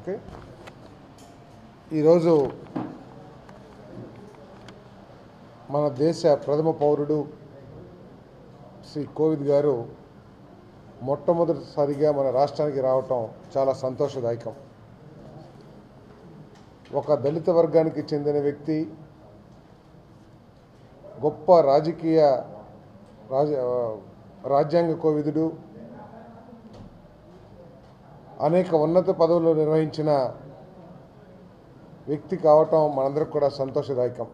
okay ఈరోజు మన దేశ ప్రథమ పౌరుడు శ్రీ కోవిద్ గారు మొట్టమొదటిసారిగా మన రాష్ట్రానికి రావటం చాలా సంతోషదాయకం ఒక దళిత వర్గానికి చెందిన వ్యక్తి గొప్ప రాజకీయ రాజ రాజ్యాంగ కోవిదుడు అనేక ఉన్నత పదవులు నిర్వహించిన వ్యక్తి కావటం మనందరికి కూడా సంతోషదాయకం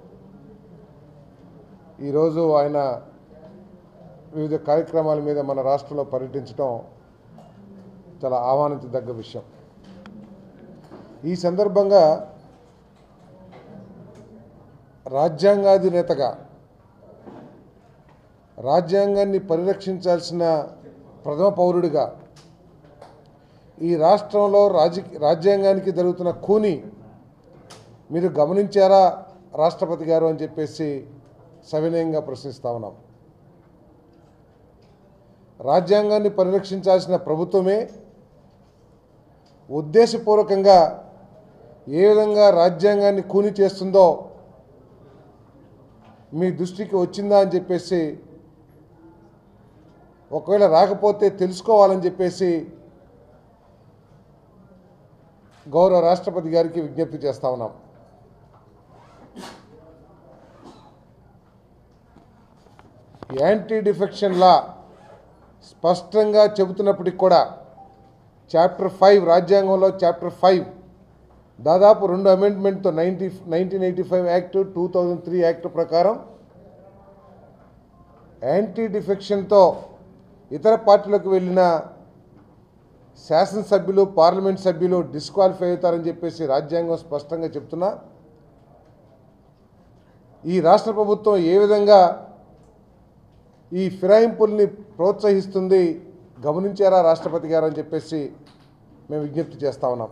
ఈరోజు ఆయన వివిధ కార్యక్రమాల మీద మన రాష్ట్రంలో పర్యటించడం చాలా ఆహ్వానించదగ్గ విషయం ఈ సందర్భంగా రాజ్యాంగాధినేతగా రాజ్యాంగాన్ని పరిరక్షించాల్సిన ప్రథమ పౌరుడిగా ఈ రాష్ట్రంలో రాజ రాజ్యాంగానికి జరుగుతున్న కూని మీరు గమనించారా రాష్ట్రపతి గారు అని చెప్పేసి సవినయంగా ప్రశ్నిస్తా ఉన్నాం రాజ్యాంగాన్ని పరిరక్షించాల్సిన ప్రభుత్వమే ఉద్దేశపూర్వకంగా ఏ విధంగా రాజ్యాంగాన్ని కూని చేస్తుందో మీ దృష్టికి వచ్చిందా అని చెప్పేసి ఒకవేళ రాకపోతే తెలుసుకోవాలని చెప్పేసి గౌరవ రాష్ట్రపతి గారికి విజ్ఞప్తి చేస్తా ఉన్నాం యాంటీ డిఫెక్షన్ లా స్పష్టంగా చెబుతున్నప్పటికి కూడా చాప్టర్ ఫైవ్ రాజ్యాంగంలో చాప్టర్ ఫైవ్ దాదాపు రెండు అమెండ్మెంట్తో ninety nineteen eighty five act two thousand three act ప్రకారం యాంటీ డిఫెక్షన్తో ఇతర పార్టీలకు వెళ్ళిన శాసనసభ్యులు పార్లమెంట్ సభ్యులు డిస్క్వాలిఫై అవుతారని చెప్పేసి రాజ్యాంగం స్పష్టంగా చెప్తున్నా ఈ రాష్ట్ర ప్రభుత్వం ఏ విధంగా ఈ ఫిరాయింపుల్ని ప్రోత్సహిస్తుంది గమనించారా రాష్ట్రపతి గారు అని చెప్పేసి మేము విజ్ఞప్తి చేస్తా ఉన్నాం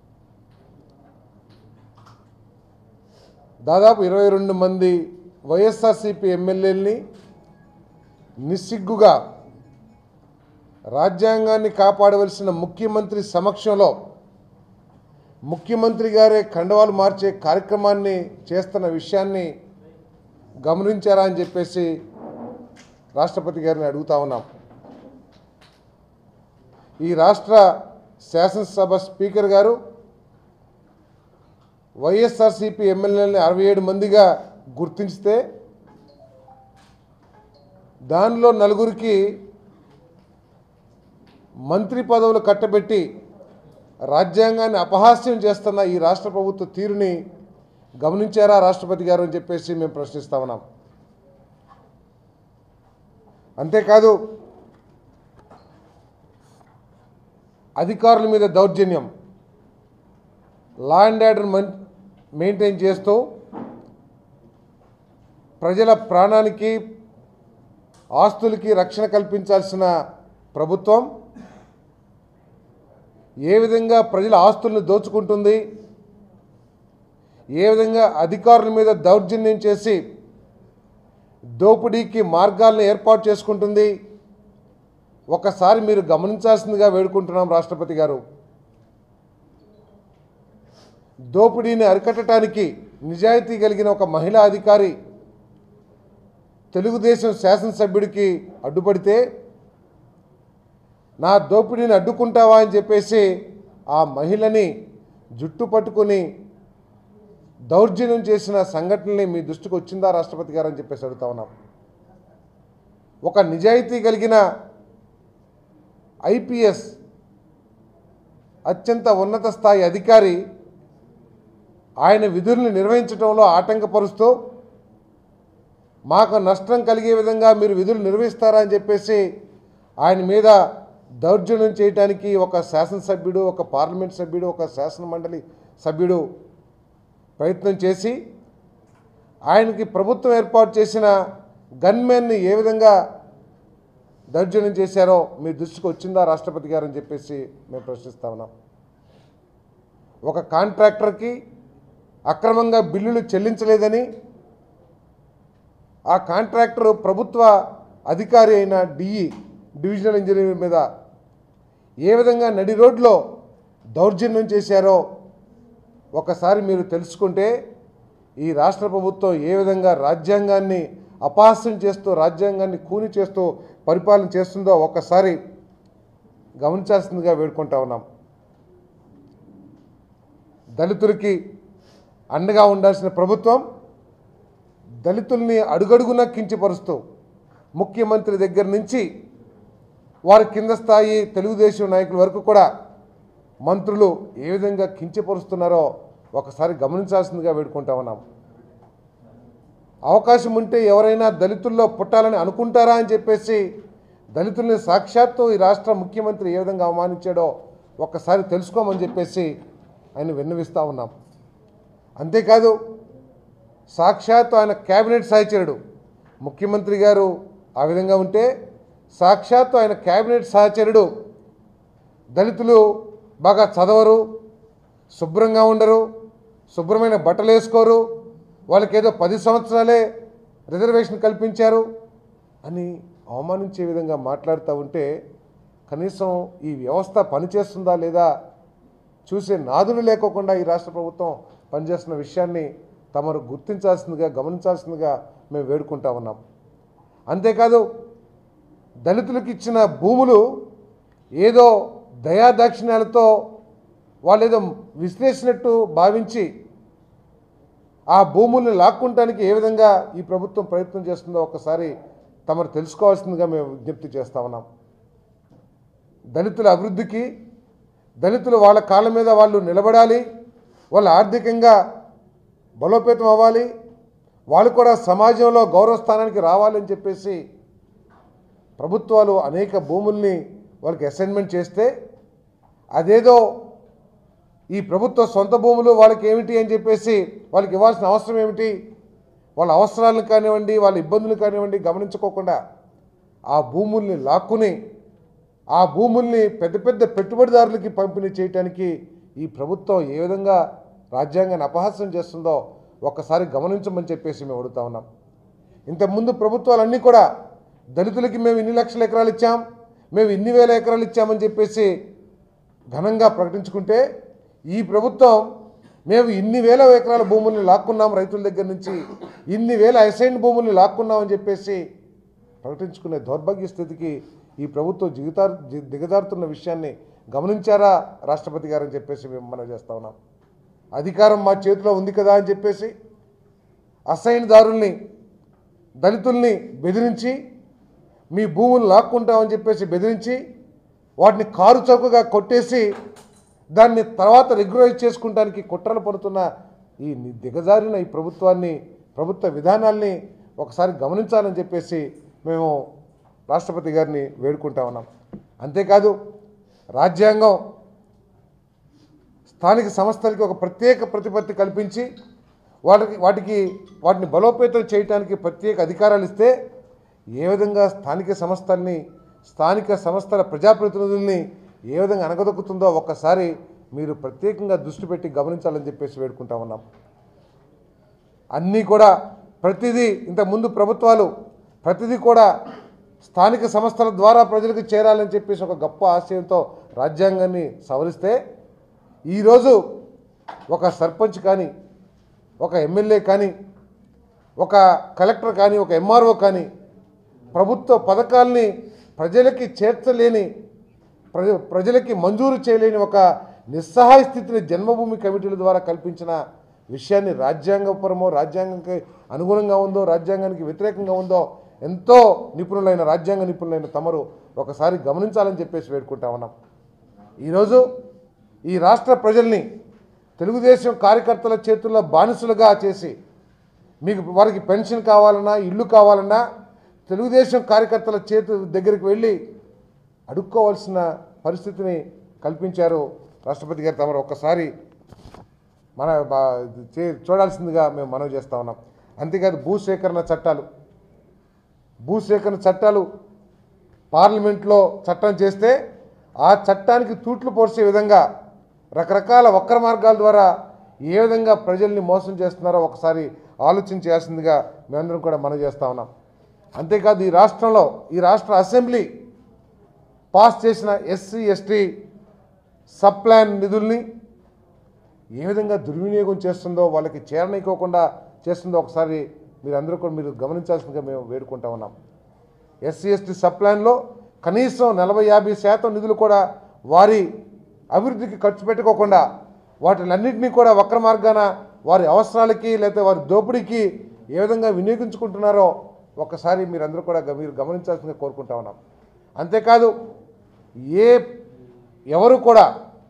దాదాపు ఇరవై రెండు మంది వైఎస్ఆర్సీపీ ఎమ్మెల్యేలని నిస్సిగ్గుగా రాజ్యాంగాన్ని కాపాడవలసిన ముఖ్యమంత్రి సమక్షంలో ముఖ్యమంత్రి గారే కండవాలు మార్చే కార్యక్రమాన్ని చేస్తున్న విషయాన్ని గమనించారా అని చెప్పేసి రాష్ట్రపతి గారిని అడుగుతా ఉన్నాం ఈ రాష్ట్ర శాసనసభ స్పీకర్ గారు వైఎస్ఆర్సీపీ ఎమ్మెల్యేలని అరవై ఏడు మందిగా గుర్తించితే దానిలో నలుగురికి మంత్రి పదవులు కట్టబెట్టి రాజ్యాంగాన్ని అపహాస్యం చేస్తున్న ఈ రాష్ట్ర ప్రభుత్వ తీరుని గమనించారా రాష్ట్రపతి గారు అని చెప్పేసి మేము ప్రశ్నిస్తా ఉన్నాం అంతేకాదు అధికారుల మీద దౌర్జన్యం లా అండ్ ఆర్డర్ మెయింటైన్ చేస్తూ ప్రజల ప్రాణానికి ఆస్తులకి రక్షణ కల్పించాల్సిన ప్రభుత్వం ఏ విధంగా ప్రజల ఆస్తులను దోచుకుంటుంది ఏ విధంగా అధికారుల మీద దౌర్జన్యం చేసి దోపిడీకి మార్గాలను ఏర్పాటు చేసుకుంటుంది ఒకసారి మీరు గమనించాల్సిందిగా వేడుకుంటున్నాం రాష్ట్రపతి గారు దోపిడీని అరికట్టడానికి నిజాయితీ కలిగిన ఒక మహిళా అధికారి తెలుగుదేశం శాసనసభ్యుడికి అడ్డుపడితే నా దోపిడీని అడ్డుకుంటావా అని చెప్పేసి ఆ మహిళని జుట్టు పట్టుకుని దౌర్జన్యం చేసిన సంఘటనని మీ దృష్టికి వచ్చిందా రాష్ట్రపతి గారు అని చెప్పేసి అడుగుతా ఉన్నాం ఒక నిజాయితీ కలిగిన ఐపీఎస్ అత్యంత ఉన్నత స్థాయి అధికారి ఆయన విధుల్ని నిర్వహించడంలో ఆటంకపరుస్తూ మాకు నష్టం కలిగే విధంగా మీరు విధులు నిర్వహిస్తారా అని చెప్పేసి ఆయన మీద దౌర్జన్యం చేయడానికి ఒక శాసనసభ్యుడు ఒక పార్లమెంట్ సభ్యుడు ఒక శాసన మండలి సభ్యుడు ప్రయత్నం చేసి ఆయనకి ప్రభుత్వం ఏర్పాటు చేసిన గన్మెన్ని ఏ విధంగా దౌర్జన్యం చేశారో మీ దృష్టికి వచ్చిందా రాష్ట్రపతి గారు అని చెప్పేసి మేము ప్రశ్నిస్తా ఉన్నాం ఒక కాంట్రాక్టర్కి అక్రమంగా బిల్లులు చెల్లించలేదని ఆ కాంట్రాక్టర్ ప్రభుత్వ అధికారి అయిన డిఈ డివిజనల్ ఇంజనీర్ మీద ఏ విధంగా నడి రోడ్లో దౌర్జన్యం చేశారో ఒకసారి మీరు తెలుసుకుంటే ఈ రాష్ట్ర ప్రభుత్వం ఏ విధంగా రాజ్యాంగాన్ని అపహాస్యం చేస్తూ రాజ్యాంగాన్ని కూని చేస్తూ పరిపాలన చేస్తుందో ఒక్కసారి గమనించాల్సిందిగా వేడుకుంటా ఉన్నాం దళితులకి అండగా ఉండాల్సిన ప్రభుత్వం దళితుల్ని అడుగడుగునా కించపరుస్తూ ముఖ్యమంత్రి దగ్గర నుంచి వారి కింద స్థాయి తెలుగుదేశం నాయకుల వరకు కూడా మంత్రులు ఏ విధంగా కించపరుస్తున్నారో ఒకసారి గమనించాల్సిందిగా వేడుకుంటా ఉన్నాం అవకాశం ఉంటే ఎవరైనా దళితుల్లో పుట్టాలని అనుకుంటారా అని చెప్పేసి దళితుల్ని సాక్షాత్తు ఈ రాష్ట్ర ముఖ్యమంత్రి ఏ విధంగా అవమానించాడో ఒక్కసారి తెలుసుకోమని చెప్పేసి ఆయన విన్నవిస్తూ ఉన్నాం అంతేకాదు సాక్షాత్తు ఆయన క్యాబినెట్ సహచరుడు ముఖ్యమంత్రి గారు ఆ విధంగా ఉంటే సాక్షాత్తు ఆయన క్యాబినెట్ సహచరుడు దళితులు బాగా చదవరు శుభ్రంగా ఉండరు శుభ్రమైన బట్టలు వేసుకోరు వాళ్ళకి ఏదో పది సంవత్సరాలే రిజర్వేషన్ కల్పించారు అని అవమానించే విధంగా మాట్లాడుతూ ఉంటే కనీసం ఈ వ్యవస్థ పనిచేస్తుందా లేదా చూసే నాదులు లేకోకుండా ఈ రాష్ట్ర ప్రభుత్వం పనిచేస్తున్న విషయాన్ని తమరు గుర్తించాల్సిందిగా గమనించాల్సిందిగా మేము వేడుకుంటా ఉన్నాం అంతేకాదు దళితులకు ఇచ్చిన భూములు ఏదో దయాదాక్షిణ్యాలతో వాళ్ళు ఏదో విశ్లేషించినట్టు భావించి ఆ భూముల్ని లాక్కుంటానికి ఏ విధంగా ఈ ప్రభుత్వం ప్రయత్నం చేస్తుందో ఒకసారి తమరు తెలుసుకోవాల్సిందిగా మేము విజ్ఞప్తి చేస్తా ఉన్నాం దళితుల అభివృద్ధికి దళితులు వాళ్ళ కాళ్ళ మీద వాళ్ళు నిలబడాలి వాళ్ళు ఆర్థికంగా బలోపేతం అవ్వాలి వాళ్ళు కూడా సమాజంలో గౌరవ స్థానానికి రావాలని చెప్పేసి ప్రభుత్వాలు అనేక భూముల్ని వాళ్ళకి అసైన్మెంట్ చేస్తే అదేదో ఈ ప్రభుత్వ సొంత భూములు వాళ్ళకి ఏమిటి అని చెప్పేసి వాళ్ళకి ఇవ్వాల్సిన అవసరం ఏమిటి వాళ్ళ అవసరాలను కానివ్వండి వాళ్ళ ఇబ్బందులు కానివ్వండి గమనించుకోకుండా ఆ భూముల్ని లాక్కుని ఆ భూముల్ని పెద్ద పెద్ద పెట్టుబడిదారులకి పంపిణీ చేయడానికి ఈ ప్రభుత్వం ఏ విధంగా రాజ్యాంగాన్ని అపహాస్యం చేస్తుందో ఒక్కసారి గమనించమని చెప్పేసి మేము అడుగుతా ఉన్నాం ఇంతకుముందు ప్రభుత్వాలన్నీ కూడా దళితులకి మేము ఇన్ని లక్షల ఎకరాలు ఇచ్చాం మేము ఇన్ని వేల ఎకరాలు ఇచ్చామని చెప్పేసి ఘనంగా ప్రకటించుకుంటే ఈ ప్రభుత్వం మేము ఇన్ని వేల ఎకరాల భూముల్ని లాక్కున్నాం రైతుల దగ్గర నుంచి ఇన్ని వేల అసైన్ భూముల్ని లాక్కున్నామని చెప్పేసి ప్రకటించుకునే దౌర్భాగ్య స్థితికి ఈ ప్రభుత్వం దిగజారు దిగజారుతున్న విషయాన్ని గమనించారా రాష్ట్రపతి గారు అని చెప్పేసి మేము మనం చేస్తా ఉన్నాం అధికారం మా చేతిలో ఉంది కదా అని చెప్పేసి అసైన్ దారుల్ని దళితుల్ని బెదిరించి మీ భూములు లాక్కుంటామని చెప్పేసి బెదిరించి వాటిని కారు చౌకగా కొట్టేసి దాన్ని తర్వాత రెగ్యులైజ్ చేసుకుంటానికి కుట్రలు పడుతున్న ఈ ని- దిగజారిన ఈ ప్రభుత్వాన్ని ప్రభుత్వ విధానాల్ని ఒకసారి గమనించాలని చెప్పేసి మేము రాష్ట్రపతి గారిని వేడుకుంటా ఉన్నాం అంతేకాదు రాజ్యాంగం స్థానిక సంస్థలకి ఒక ప్రత్యేక ప్రతిపత్తి కల్పించి వాటికి వాటికి వాటిని బలోపేతం చేయడానికి ప్రత్యేక అధికారాలు ఇస్తే ఏ విధంగా స్థానిక సంస్థల్ని స్థానిక సంస్థల ప్రజాప్రతినిధుల్ని ఏ విధంగా అనగదొక్కుతుందో ఒక్కసారి మీరు ప్రత్యేకంగా దృష్టి పెట్టి గమనించాలని చెప్పేసి వేడుకుంటా ఉన్నాం అన్నీ కూడా ప్రతిదీ ఇంతకుముందు ప్రభుత్వాలు ప్రతిదీ కూడా స్థానిక సంస్థల ద్వారా ప్రజలకు చేరాలని చెప్పేసి ఒక గొప్ప ఆశయంతో రాజ్యాంగాన్ని సవరిస్తే ఈరోజు ఒక సర్పంచ్ కానీ ఒక ఎమ్మెల్యే కానీ ఒక కలెక్టర్ కానీ ఒక ఎంఆర్ఓ కానీ ప్రభుత్వ పథకాల్ని ప్రజలకి చేర్చలేని ప్రజ ప్రజలకి మంజూరు చేయలేని ఒక నిస్సహాయ స్థితిని జన్మభూమి కమిటీల ద్వారా కల్పించిన విషయాన్ని రాజ్యాంగపరమో రాజ్యాంగానికి అనుగుణంగా ఉందో రాజ్యాంగానికి వ్యతిరేకంగా ఉందో ఎంతో నిపుణులైన రాజ్యాంగ నిపుణులైన తమరు ఒకసారి గమనించాలని చెప్పేసి వేడుకుంటా ఉన్నాం ఈరోజు ఈ రాష్ట్ర ప్రజల్ని తెలుగుదేశం కార్యకర్తల చేతుల్లో బానిసలుగా చేసి మీకు వారికి పెన్షన్ కావాలన్నా ఇల్లు కావాలన్నా తెలుగుదేశం కార్యకర్తల చేతు దగ్గరికి వెళ్ళి అడుక్కోవాల్సిన పరిస్థితిని కల్పించారు రాష్ట్రపతి గారు తమరు ఒక్కసారి మన బా- చే- చూడాల్సిందిగా మేము మనవి చేస్తా ఉన్నాం అంతేకాదు భూసేకరణ చట్టాలు భూసేకరణ చట్టాలు పార్లమెంట్లో చట్టం చేస్తే ఆ చట్టానికి తూట్లు పోసే విధంగా రకరకాల వక్ర మార్గాల ద్వారా ఏ విధంగా ప్రజల్ని మోసం చేస్తున్నారో ఒకసారి ఆలోచన చేయాల్సిందిగా మేమందరం కూడా మనం చేస్తా ఉన్నాం అంతేకాదు ఈ రాష్ట్రంలో ఈ రాష్ట్ర అసెంబ్లీ పాస్ చేసిన ఎస్సీ ఎస్టీ సబ్ ప్లాన్ నిధుల్ని ఏ విధంగా దుర్వినియోగం చేస్తుందో వాళ్ళకి చేరనీకోకుండా చేస్తుందో ఒకసారి మీరు అందరూ కూడా మీరు గమనించాల్సిందిగా మేము వేడుకుంటా ఉన్నాం ఎస్సీ ఎస్టీ సబ్ ప్లాన్లో కనీసం నలభై యాభై శాతం నిధులు కూడా వారి అభివృద్ధికి ఖర్చు పెట్టుకోకుండా వాటిలన్నింటినీ కూడా వక్ర మార్గాన వారి అవసరాలకి లేకపోతే వారి దోపిడీకి ఏ విధంగా వినియోగించుకుంటున్నారో ఒక్కసారి మీరందరూ కూడా గ- మీరు గమనించాల్సిందిగా కోరుకుంటా ఉన్నాం అంతేకాదు ఏ ఎవరు కూడా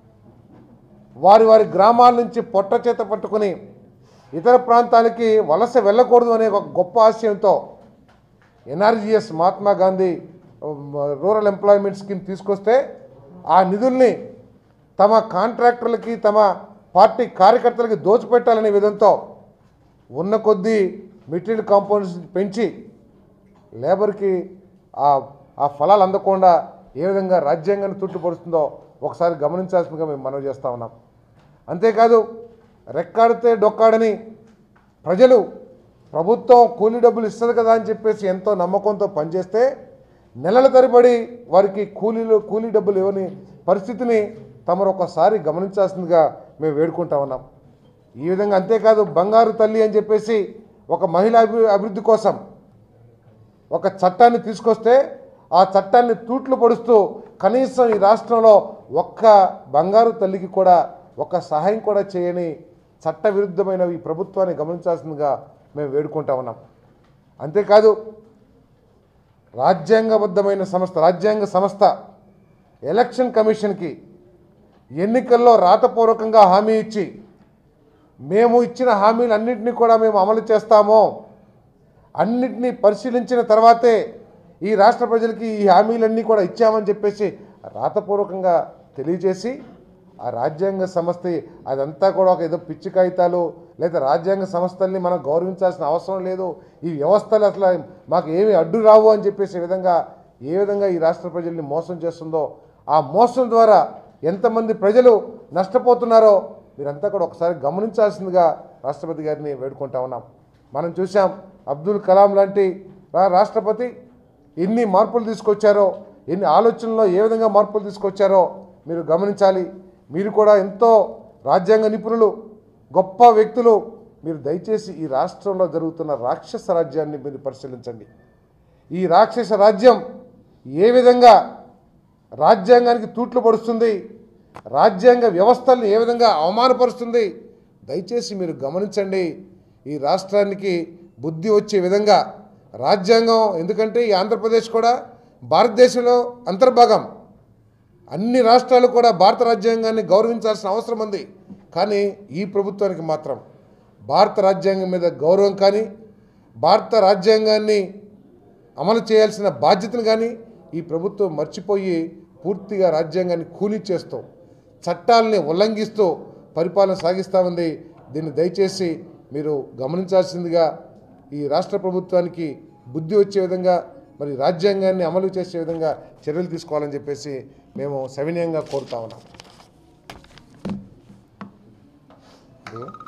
వారి వారి గ్రామాల నుంచి పొట్ట చేత పట్టుకుని ఇతర ప్రాంతాలకి వలస వెళ్ళకూడదు అనే ఒక గొప్ప ఆశయంతో NRGS Mahatma Gandhi um, rural employment scheme తీసుకొస్తే ఆ నిధుల్ని తమ కాంట్రాక్టర్లకి తమ పార్టీ కార్యకర్తలకి దోచిపెట్టాలనే విధంతో ఉన్న కొద్దీ మెటీరియల్ కాంపౌండ్స్ పెంచి లేబర్కి ఆ ఆ ఫలాలు అందకుండా ఏ విధంగా రాజ్యాంగాన్ని తుట్టుపడుతుందో ఒకసారి గమనించాల్సిందిగా మేము మనవి చేస్తా ఉన్నాం అంతేకాదు రెక్కాడితే డొక్కాడని ప్రజలు ప్రభుత్వం కూలీ డబ్బులు ఇస్తుంది కదా అని చెప్పేసి ఎంతో నమ్మకంతో పనిచేస్తే నెలల తరబడి వారికి కూలీలు కూలీ డబ్బులు ఇవ్వని పరిస్థితిని తమరు ఒకసారి గమనించాల్సిందిగా మేము వేడుకుంటా ఉన్నాం ఈ విధంగా అంతేకాదు బంగారు తల్లి అని చెప్పేసి ఒక మహిళా అభి అభివృద్ధి కోసం ఒక చట్టాన్ని తీసుకొస్తే ఆ చట్టాన్ని తూట్లు పొడుస్తూ కనీసం ఈ రాష్ట్రంలో ఒక్క బంగారు తల్లికి కూడా ఒక్క సహాయం కూడా చేయని చట్ట విరుద్ధమైన ఈ ప్రభుత్వాన్ని గమనించాల్సిందిగా మేము వేడుకుంటా ఉన్నాం అంతేకాదు రాజ్యాంగబద్ధమైన సంస్థ రాజ్యాంగ సంస్థ ఎలక్షన్ కమిషన్కి ఎన్నికల్లో రాతపూర్వకంగా హామీ ఇచ్చి మేము ఇచ్చిన హామీలన్నింటినీ కూడా మేము అమలు చేస్తాము అన్నిటినీ పరిశీలించిన తర్వాతే ఈ రాష్ట్ర ప్రజలకి ఈ హామీలన్నీ కూడా ఇచ్చామని చెప్పేసి రాతపూర్వకంగా తెలియజేసి ఆ రాజ్యాంగ సంస్థ అదంతా కూడా ఒక ఏదో పిచ్చి కాగితాలు లేదా రాజ్యాంగ సంస్థల్ని మనం గౌరవించాల్సిన అవసరం లేదు ఈ వ్యవస్థలు అసలు మాకు ఏమి అడ్డు రావు అని చెప్పేసి విధంగా ఏ విధంగా ఈ రాష్ట్ర ప్రజల్ని మోసం చేస్తుందో ఆ మోసం ద్వారా ఎంతమంది ప్రజలు నష్టపోతున్నారో మీరంతా కూడా ఒకసారి గమనించాల్సిందిగా రాష్ట్రపతి గారిని వేడుకుంటా ఉన్నాం మనం చూసాం అబ్దుల్ కలాం లాంటి రా- రాష్ట్రపతి ఎన్ని మార్పులు తీసుకొచ్చారో ఎన్ని ఆలోచనల్లో ఏ విధంగా మార్పులు తీసుకొచ్చారో మీరు గమనించాలి మీరు కూడా ఎంతో రాజ్యాంగ నిపుణులు గొప్ప వ్యక్తులు మీరు దయచేసి ఈ రాష్ట్రంలో జరుగుతున్న రాక్షస రాజ్యాన్ని మీరు పరిశీలించండి ఈ రాక్షస రాజ్యం ఏ విధంగా రాజ్యాంగానికి తూట్లు పడుస్తుంది రాజ్యాంగ వ్యవస్థల్ని ఏ విధంగా అవమానపరుస్తుంది దయచేసి మీరు గమనించండి ఈ రాష్ట్రానికి బుద్ధి వచ్చే విధంగా రాజ్యాంగం ఎందుకంటే ఈ ఆంధ్రప్రదేశ్ కూడా భారతదేశంలో అంతర్భాగం అన్ని రాష్ట్రాలు కూడా భారత రాజ్యాంగాన్ని గౌరవించాల్సిన అవసరం ఉంది కానీ ఈ ప్రభుత్వానికి మాత్రం భారత రాజ్యాంగం మీద గౌరవం కానీ భారత రాజ్యాంగాన్ని అమలు చేయాల్సిన బాధ్యతను కానీ ఈ ప్రభుత్వం మర్చిపోయి పూర్తిగా రాజ్యాంగాన్ని కూలీ చేస్తూ చట్టాలని ఉల్లంఘిస్తూ పరిపాలన సాగిస్తూ ఉంది దీన్ని దయచేసి మీరు గమనించాల్సిందిగా ఈ రాష్ట్ర ప్రభుత్వానికి బుద్ధి వచ్చే విధంగా మరి రాజ్యాంగాన్ని అమలు చేసే విధంగా చర్యలు తీసుకోవాలని చెప్పేసి మేము సవినయంగా కోరుతా ఉన్నాం